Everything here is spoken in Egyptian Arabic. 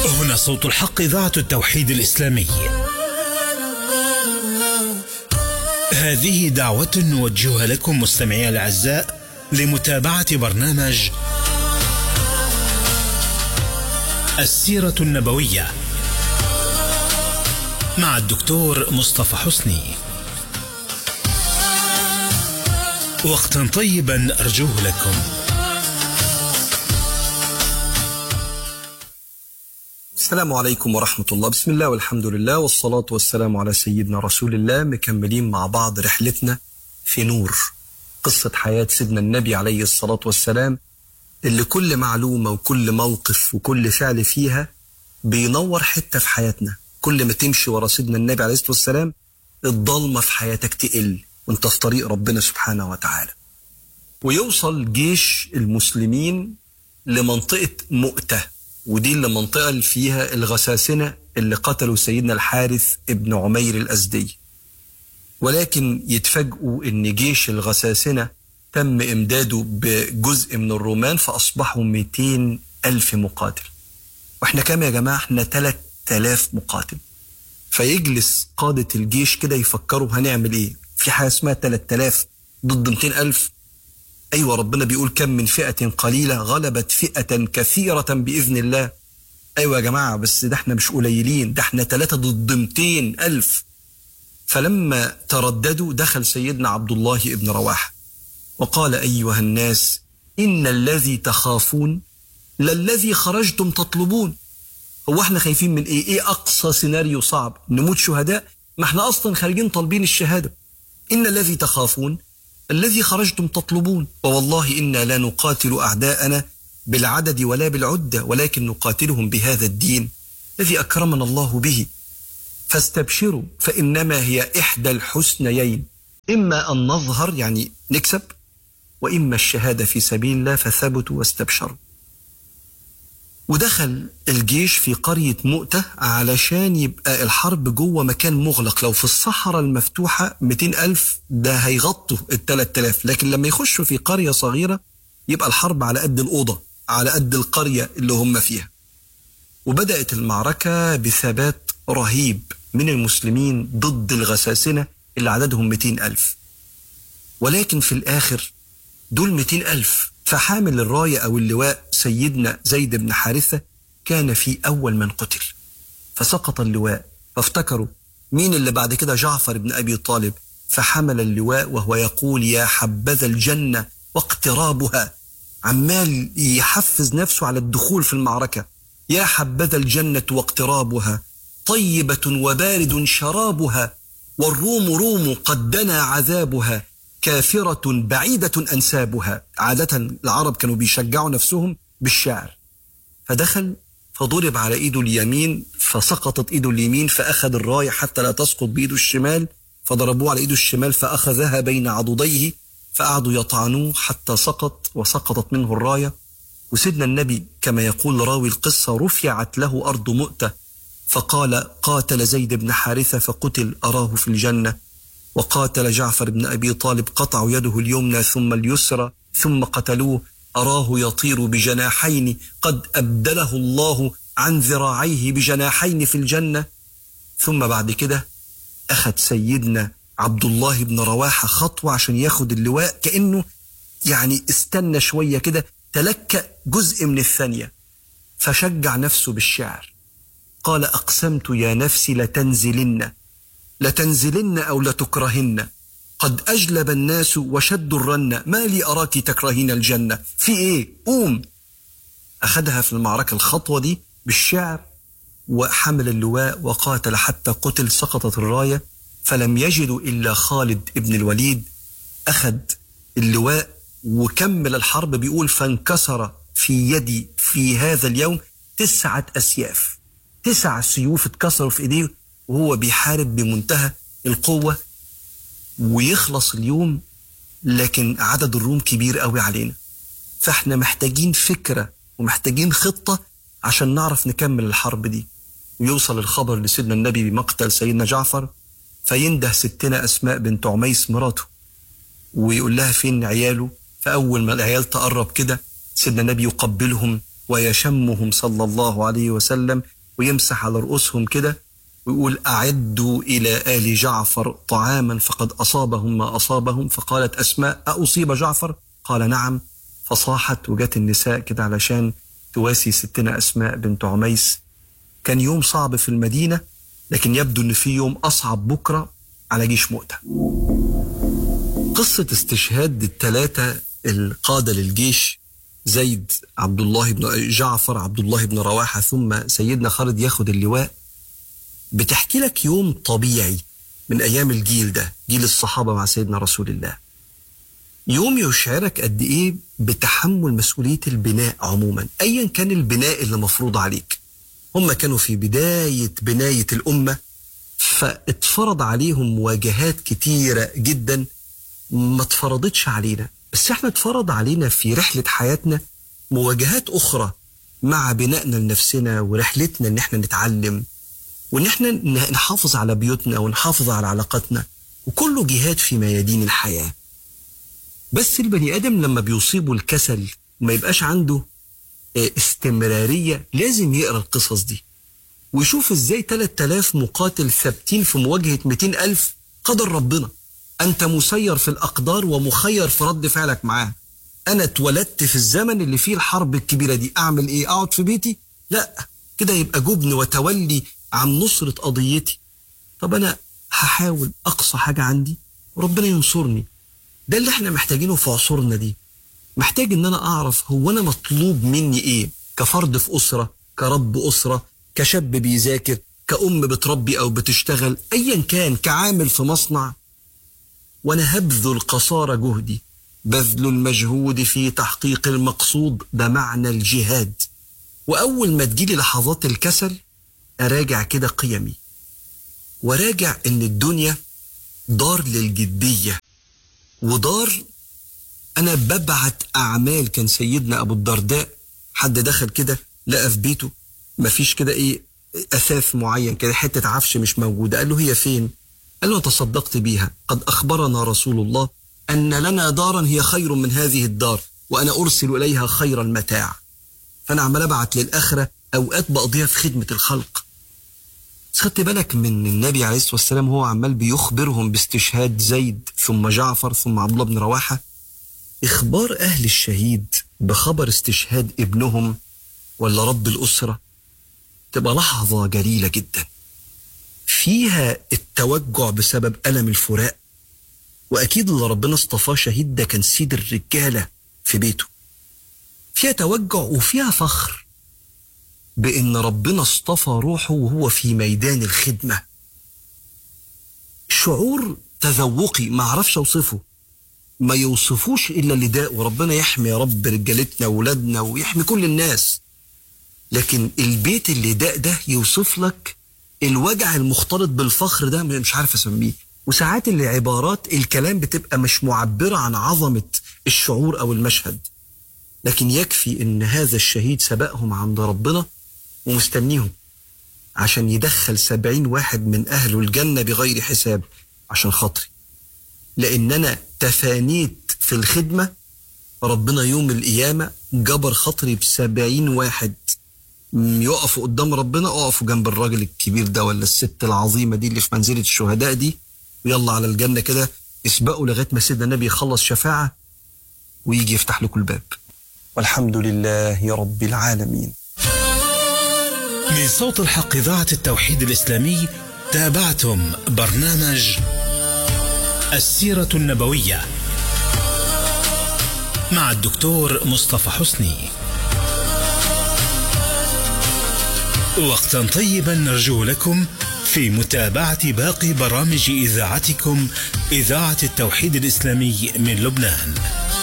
هنا صوت الحق إذاعة التوحيد الإسلامي هذه دعوة نوجهها لكم مستمعي الأعزاء لمتابعة برنامج السيرة النبوية مع الدكتور مصطفى حسني وقتا طيبا أرجوه لكم السلام عليكم ورحمة الله بسم الله والحمد لله والصلاة والسلام على سيدنا رسول الله مكملين مع بعض رحلتنا في نور قصة حياة سيدنا النبي عليه الصلاة والسلام اللي كل معلومة وكل موقف وكل فعل فيها بينور حتة في حياتنا كل ما تمشي ورا سيدنا النبي عليه الصلاة والسلام الضلمة في حياتك تقل وانت في طريق ربنا سبحانه وتعالى ويوصل جيش المسلمين لمنطقة مؤتة ودي اللي منطقة اللي فيها الغساسنة اللي قتلوا سيدنا الحارث ابن عمير الأزدي ولكن يتفاجئوا ان جيش الغساسنة تم امداده بجزء من الرومان فاصبحوا 200 الف مقاتل واحنا كام يا جماعة احنا 3000 مقاتل فيجلس قادة الجيش كده يفكروا هنعمل ايه في حاجة اسمها 3000 ضد 200 الف أيوة ربنا بيقول كم من فئة قليلة غلبت فئة كثيرة بإذن الله أيوة يا جماعة بس ده احنا مش قليلين ده احنا ثلاثة ضد 200 ألف فلما ترددوا دخل سيدنا عبد الله بن رواحة وقال أيها الناس إن الذي تخافون للذي خرجتم تطلبون هو احنا خايفين من ايه ايه اقصى سيناريو صعب نموت شهداء ما احنا اصلا خارجين طالبين الشهاده ان الذي تخافون الذي خرجتم تطلبون ووالله انا لا نقاتل اعداءنا بالعدد ولا بالعده ولكن نقاتلهم بهذا الدين الذي اكرمنا الله به فاستبشروا فانما هي احدى الحسنيين اما ان نظهر يعني نكسب واما الشهاده في سبيل الله فثبتوا واستبشروا ودخل الجيش في قرية مؤتة علشان يبقى الحرب جوه مكان مغلق لو في الصحراء المفتوحة 200 ألف ده هيغطوا ال 3000 لكن لما يخشوا في قرية صغيرة يبقى الحرب على قد الأوضة على قد القرية اللي هم فيها وبدأت المعركة بثبات رهيب من المسلمين ضد الغساسنة اللي عددهم 200 ألف ولكن في الآخر دول 200 ألف فحامل الراية أو اللواء سيدنا زيد بن حارثة كان في أول من قتل فسقط اللواء فافتكروا مين اللي بعد كده جعفر بن أبي طالب فحمل اللواء وهو يقول يا حبذا الجنة واقترابها عمال يحفز نفسه على الدخول في المعركة يا حبذا الجنة واقترابها طيبة وبارد شرابها والروم روم قد دنا عذابها كافرة بعيدة أنسابها عادة العرب كانوا بيشجعوا نفسهم بالشعر فدخل فضرب على ايده اليمين فسقطت ايده اليمين فاخذ الرايه حتى لا تسقط بايده الشمال فضربوه على ايده الشمال فاخذها بين عضديه فقعدوا يطعنوه حتى سقط وسقطت منه الرايه وسيدنا النبي كما يقول راوي القصه رفعت له ارض مؤته فقال قاتل زيد بن حارثه فقتل اراه في الجنه وقاتل جعفر بن ابي طالب قطعوا يده اليمنى ثم اليسرى ثم قتلوه أراه يطير بجناحين قد أبدله الله عن ذراعيه بجناحين في الجنة ثم بعد كده أخذ سيدنا عبد الله بن رواحة خطوة عشان ياخد اللواء كأنه يعني استنى شوية كده تلكأ جزء من الثانية فشجع نفسه بالشعر قال أقسمت يا نفسي لتنزلن لتنزلن أو لتكرهن قد أجلب الناس وشدوا الرنة ما لي أراك تكرهين الجنة في إيه قوم أخذها في المعركة الخطوة دي بالشعر وحمل اللواء وقاتل حتى قتل سقطت الراية فلم يجدوا إلا خالد ابن الوليد أخذ اللواء وكمل الحرب بيقول فانكسر في يدي في هذا اليوم تسعة أسياف تسع سيوف اتكسروا في إيديه وهو بيحارب بمنتهى القوة ويخلص اليوم لكن عدد الروم كبير قوي علينا فاحنا محتاجين فكرة ومحتاجين خطة عشان نعرف نكمل الحرب دي ويوصل الخبر لسيدنا النبي بمقتل سيدنا جعفر فينده ستنا أسماء بنت عميس مراته ويقول لها فين عياله فأول ما العيال تقرب كده سيدنا النبي يقبلهم ويشمهم صلى الله عليه وسلم ويمسح على رؤوسهم كده ويقول أعدوا إلى آل جعفر طعاما فقد أصابهم ما أصابهم فقالت أسماء أصيب جعفر قال نعم فصاحت وجت النساء كده علشان تواسي ستنا أسماء بنت عميس كان يوم صعب في المدينة لكن يبدو أن في يوم أصعب بكرة على جيش مؤتة قصة استشهاد الثلاثة القادة للجيش زيد عبد الله بن جعفر عبد الله بن رواحة ثم سيدنا خالد ياخد اللواء بتحكي لك يوم طبيعي من أيام الجيل ده جيل الصحابة مع سيدنا رسول الله يوم يشعرك قد إيه بتحمل مسؤولية البناء عموما أيا كان البناء اللي مفروض عليك هم كانوا في بداية بناية الأمة فاتفرض عليهم مواجهات كتيرة جدا ما اتفرضتش علينا بس احنا اتفرض علينا في رحلة حياتنا مواجهات أخرى مع بنائنا لنفسنا ورحلتنا ان احنا نتعلم وان احنا نحافظ على بيوتنا ونحافظ على علاقاتنا وكله جهاد في ميادين الحياة بس البني آدم لما بيصيبه الكسل وما يبقاش عنده استمرارية لازم يقرأ القصص دي ويشوف ازاي 3000 مقاتل ثابتين في مواجهة 200 ألف قدر ربنا أنت مسير في الأقدار ومخير في رد فعلك معاه أنا اتولدت في الزمن اللي فيه الحرب الكبيرة دي أعمل إيه أقعد في بيتي لا كده يبقى جبن وتولي عن نصرة قضيتي طب أنا هحاول أقصى حاجة عندي وربنا ينصرني ده اللي احنا محتاجينه في عصورنا دي محتاج ان انا اعرف هو انا مطلوب مني ايه كفرد في اسره كرب اسره كشاب بيذاكر كأم بتربي او بتشتغل ايا كان كعامل في مصنع وانا هبذل قصارى جهدي بذل المجهود في تحقيق المقصود ده معنى الجهاد واول ما تجيلي لحظات الكسل اراجع كده قيمي وراجع ان الدنيا دار للجديه ودار انا ببعت اعمال كان سيدنا ابو الدرداء حد دخل كده لقى في بيته مفيش كده ايه اثاث معين كده حته عفش مش موجوده قال له هي فين قال له تصدقت بيها قد اخبرنا رسول الله ان لنا دارا هي خير من هذه الدار وانا ارسل اليها خير المتاع فانا عمال ابعت للاخره اوقات بقضيها في خدمه الخلق خدت بالك من النبي عليه الصلاه والسلام هو عمال بيخبرهم باستشهاد زيد ثم جعفر ثم عبد الله بن رواحه إخبار أهل الشهيد بخبر استشهاد ابنهم ولا رب الأسرة تبقى لحظة جليلة جدا فيها التوجع بسبب ألم الفراق وأكيد اللي ربنا اصطفاه شهيد ده كان سيد الرجالة في بيته فيها توجع وفيها فخر بأن ربنا اصطفى روحه وهو في ميدان الخدمة شعور تذوقي ما اعرفش اوصفه ما يوصفوش الا اللداء وربنا يحمي يا رب رجالتنا واولادنا ويحمي كل الناس لكن البيت اللداء ده يوصف لك الوجع المختلط بالفخر ده مش عارف اسميه وساعات العبارات الكلام بتبقى مش معبرة عن عظمة الشعور أو المشهد لكن يكفي إن هذا الشهيد سبقهم عند ربنا ومستنيهم عشان يدخل سبعين واحد من أهل الجنة بغير حساب عشان خاطري لأن أنا تفانيت في الخدمة ربنا يوم القيامة جبر خاطري بسبعين واحد يقفوا قدام ربنا اقفوا جنب الراجل الكبير ده ولا الست العظيمة دي اللي في منزلة الشهداء دي ويلا على الجنة كده اسبقوا لغاية ما سيدنا النبي يخلص شفاعة ويجي يفتح لكم الباب والحمد لله رب العالمين من صوت الحق إذاعة التوحيد الإسلامي تابعتم برنامج السيرة النبوية مع الدكتور مصطفى حسني وقتا طيبا نرجو لكم في متابعة باقي برامج إذاعتكم إذاعة التوحيد الإسلامي من لبنان